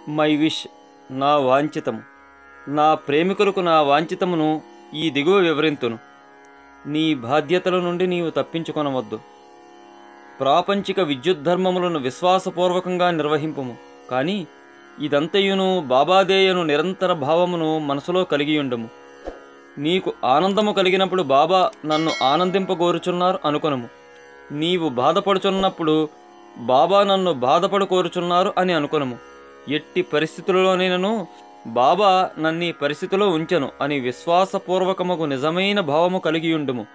my wish నా వాంఛితము నా ప్రేమికులకు నా వాంఛితమును ఈ దిగువ వివరింతును నీ బాధ్యతల నుండి నీవు తప్పించుకొనవద్దు ప్రాపంచిక విద్యుద్ధర్మములను విశ్వాసపూర్వకంగా నిర్వహింపము కానీ ఇదంతయును బాబాదేయను నిరంతర భావమును మనసులో కలిగియుండము నీకు ఆనందము కలిగినప్పుడు బాబా నన్ను ఆనందింపగోరుచున్నారు అనుకొనుము నీవు బాధపడుచున్నప్పుడు బాబా నన్ను బాధపడు కోరుచున్నారు అని అనుకొనుము ఎట్టి పరిస్థితులలోనైనను బాబా నన్ను ఈ పరిస్థితిలో ఉంచెను అని విశ్వాసపూర్వకముకు నిజమైన భావము కలిగియుండుము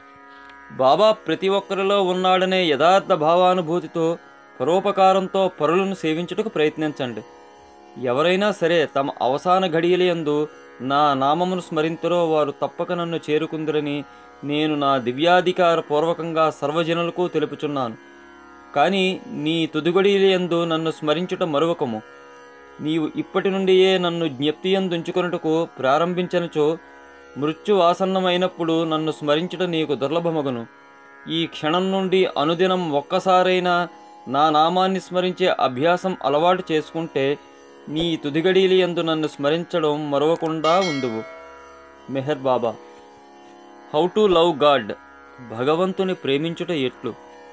బాబా ప్రతి ఒక్కరిలో ఉన్నాడనే యథార్థ భావానుభూతితో పరోపకారంతో పరులను సేవించుటకు ప్రయత్నించండి ఎవరైనా సరే తమ అవసాన ఘడియలందు నా నామమును స్మరింతురో వారు తప్పక నన్ను చేరుకుందరని నేను నా దివ్యాధికార పూర్వకంగా సర్వజనులకు తెలుపుచున్నాను కానీ నీ తుదిగడియలందు నన్ను స్మరించుట మరువకము నీవు ఇప్పటి నుండియే నన్ను జ్ఞప్తియందుంచుకొనుటకు ప్రారంభించనుచో మృత్యు ఆసన్నమైనప్పుడు నన్ను స్మరించుట నీకు దుర్లభమగును ఈ క్షణం నుండి అనుదినం ఒక్కసారైనా నా నామాన్ని స్మరించే అభ్యాసం అలవాటు చేసుకుంటే నీ తుదిగడీలి యందు నన్ను స్మరించడం మరవకుండా ఉందువు Meher Baba how to love God భగవంతుని ప్రేమించుట ఎట్లు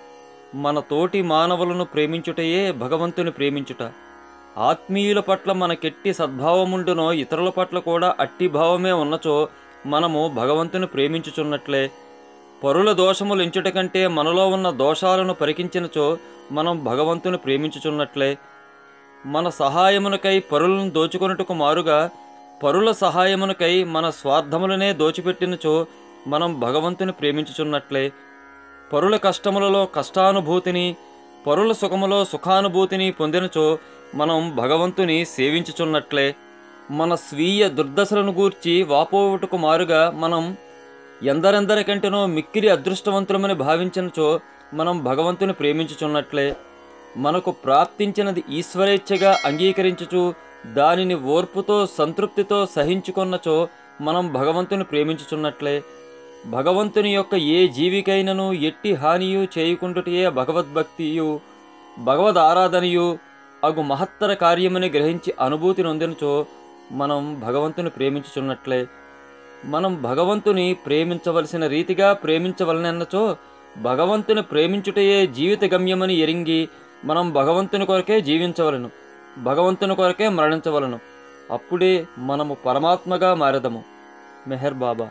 మన తోటి మానవులను ప్రేమించుటయే భగవంతుని ప్రేమించుట ఆత్మీయుల పట్ల మనకెట్టి సద్భావముండునో ఇతరుల పట్ల కూడా అట్టి భావమే ఉన్నచో మనము భగవంతుని ప్రేమించుచున్నట్లే పరుల దోషములు ఎంచుట కంటే మనలో ఉన్న దోషాలను పరికించినచో మనం భగవంతుని ప్రేమించుచున్నట్లే మన సహాయమునకై పరులను దోచుకొనుటకు మారుగా పరుల సహాయమునకై మన స్వార్థములనే దోచిపెట్టినచో మనం భగవంతుని ప్రేమించుచున్నట్లే పరుల కష్టములలో కష్టానుభూతిని పరుల సుఖములో సుఖానుభూతిని పొందినచో మనం భగవంతుని సేవించుచున్నట్లే మన స్వీయ దుర్దశలను గూర్చి వాపోవుటకు మారుగా మనం ఎందరెందరికంటేనో మిక్కిరి అదృష్టవంతులమని భావించినచో మనం భగవంతుని ప్రేమించుచున్నట్లే మనకు ప్రాప్తించినది ఈశ్వరేచ్ఛగా అంగీకరించుచు దానిని ఓర్పుతో సంతృప్తితో సహించుకొన్నచో మనం భగవంతుని ప్రేమించుచున్నట్లే భగవంతుని యొక్క ఏ జీవికైనను ఎట్టి హానియు చేయకుండుటయే భగవద్భక్తియు భగవద్ ఆరాధనయు అగు మహత్తర కార్యమని గ్రహించి అనుభూతి నొందినచో మనం భగవంతుని ప్రేమించుచున్నట్లే మనం భగవంతుని ప్రేమించవలసిన రీతిగా ప్రేమించవలనన్నచో భగవంతుని ప్రేమించుటయే జీవిత గమ్యమని ఎరింగి మనం భగవంతుని కొరకే జీవించవలను భగవంతుని కొరకే మరణించవలను అప్పుడే మనము పరమాత్మగా మారదము మెహర్ బాబా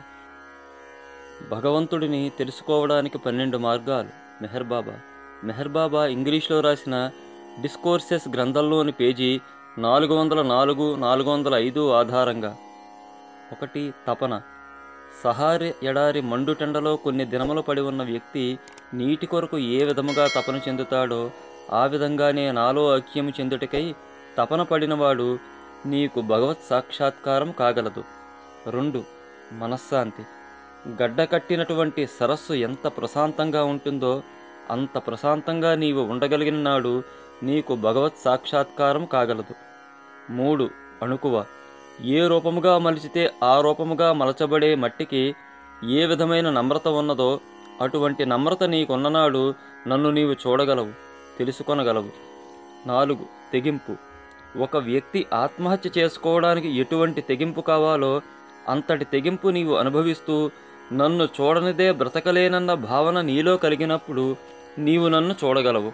భగవంతుడిని తెలుసుకోవడానికి పన్నెండు మార్గాలు మెహర్ బాబా మెహర్ బాబా ఇంగ్లీష్లో రాసిన డిస్కోర్సెస్ గ్రంథంలోని పేజీ నాలుగు వందల నాలుగు నాలుగు వందల ఐదు ఆధారంగా ఒకటి తపన సహారి ఎడారి మండుటెండలో కొన్ని దినములు పడి ఉన్న వ్యక్తి నీటి కొరకు ఏ విధముగా తపన చెందుతాడో ఆ విధంగానే నాలో ఐక్యము చెందుటకై తపన పడినవాడు నీకు భగవత్ సాక్షాత్కారం కాగలదు రెండు మనశ్శాంతి గడ్డ కట్టినటువంటి సరస్సు ఎంత ప్రశాంతంగా ఉంటుందో అంత ప్రశాంతంగా నీవు ఉండగలిగిన నాడు నీకు భగవత్ సాక్షాత్కారం కాగలదు మూడు అణుకువ ఏ రూపముగా మలిచితే ఆ రూపముగా మలచబడే మట్టికి ఏ విధమైన నమ్రత ఉన్నదో అటువంటి నమ్రత నీకున్ననాడు నన్ను నీవు చూడగలవు తెలుసుకొనగలవు నాలుగు తెగింపు ఒక వ్యక్తి ఆత్మహత్య చేసుకోవడానికి ఎటువంటి తెగింపు కావాలో అంతటి తెగింపు నీవు అనుభవిస్తూ నన్ను చూడనిదే బ్రతకలేనన్న భావన నీలో కలిగినప్పుడు నీవు నన్ను చూడగలవు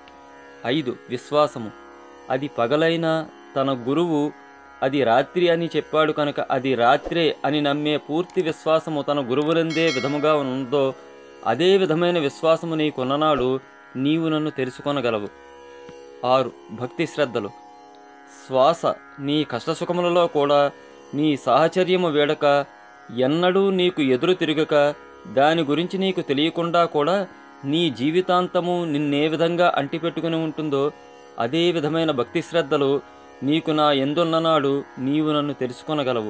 ఐదు విశ్వాసము అది పగలైనా తన గురువు అది రాత్రి అని చెప్పాడు కనుక అది రాత్రే అని నమ్మే పూర్తి విశ్వాసము తన గురువులందే విధముగా ఉందో అదే విధమైన విశ్వాసము నీకున్ననాడు నీవు నన్ను తెలుసుకొనగలవు ఆరు భక్తి శ్రద్ధలు శ్వాస నీ కష్టసుఖములలో కూడా నీ సాహచర్యము వేడక ఎన్నడూ నీకు ఎదురు తిరగక దాని గురించి నీకు తెలియకుండా కూడా నీ జీవితాంతము నిన్నే విధంగా అంటిపెట్టుకుని ఉంటుందో అదే విధమైన భక్తి శ్రద్ధలు నీకు నా ఎందున్ననాడు నీవు నన్ను తెలుసుకొనగలవు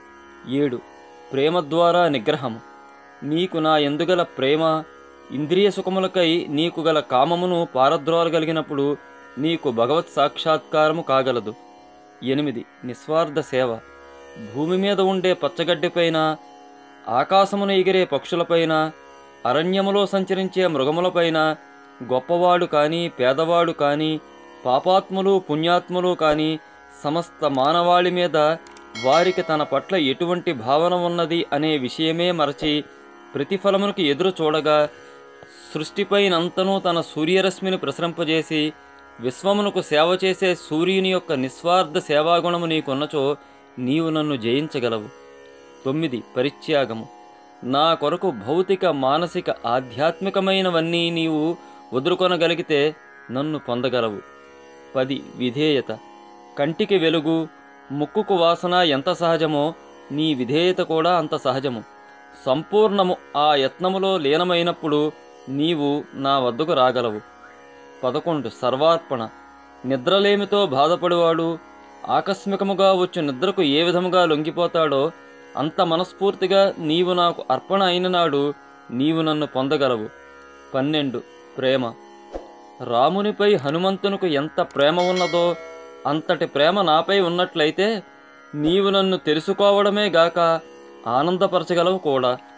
ఏడు ప్రేమ ద్వారా నిగ్రహము నీకు నా ఎందుగల ప్రేమ ఇంద్రియ సుఖములకై నీకు గల కామమును పారద్రోలగలిగినప్పుడు నీకు భగవత్ సాక్షాత్కారము కాగలదు ఎనిమిది నిస్వార్థ సేవ భూమి మీద ఉండే పచ్చగడ్డిపైన ఆకాశమును ఎగిరే పక్షులపైన అరణ్యములో సంచరించే మృగములపైన గొప్పవాడు కానీ పేదవాడు కానీ పాపాత్ములు పుణ్యాత్ములు కానీ సమస్త మానవాళి మీద వారికి తన పట్ల ఎటువంటి భావన ఉన్నది అనే విషయమే మరచి ప్రతిఫలమునకు ఎదురు చూడగా సృష్టిపైనంతనూ తన సూర్యరశ్మిని ప్రసరింపజేసి విశ్వమునకు సేవ చేసే సూర్యుని యొక్క నిస్వార్థ సేవాగుణము నీకున్నచో నీవు నన్ను జయించగలవు తొమ్మిది పరిత్యాగము నా కొరకు భౌతిక మానసిక ఆధ్యాత్మికమైనవన్నీ నీవు వదులుకొనగలిగితే నన్ను పొందగలవు పది విధేయత కంటికి వెలుగు ముక్కుకు వాసన ఎంత సహజమో నీ విధేయత కూడా అంత సహజము సంపూర్ణము ఆ యత్నములో లీనమైనప్పుడు నీవు నా వద్దకు రాగలవు పదకొండు సర్వార్పణ నిద్రలేమితో బాధపడేవాడు ఆకస్మికముగా వచ్చు నిద్రకు ఏ విధముగా లొంగిపోతాడో అంత మనస్ఫూర్తిగా నీవు నాకు అర్పణ అయిన నాడు నీవు నన్ను పొందగలవు పన్నెండు ప్రేమ రామునిపై హనుమంతునకు ఎంత ప్రేమ ఉన్నదో అంతటి ప్రేమ నాపై ఉన్నట్లయితే నీవు నన్ను తెలుసుకోవడమే గాక ఆనందపరచగలవు కూడా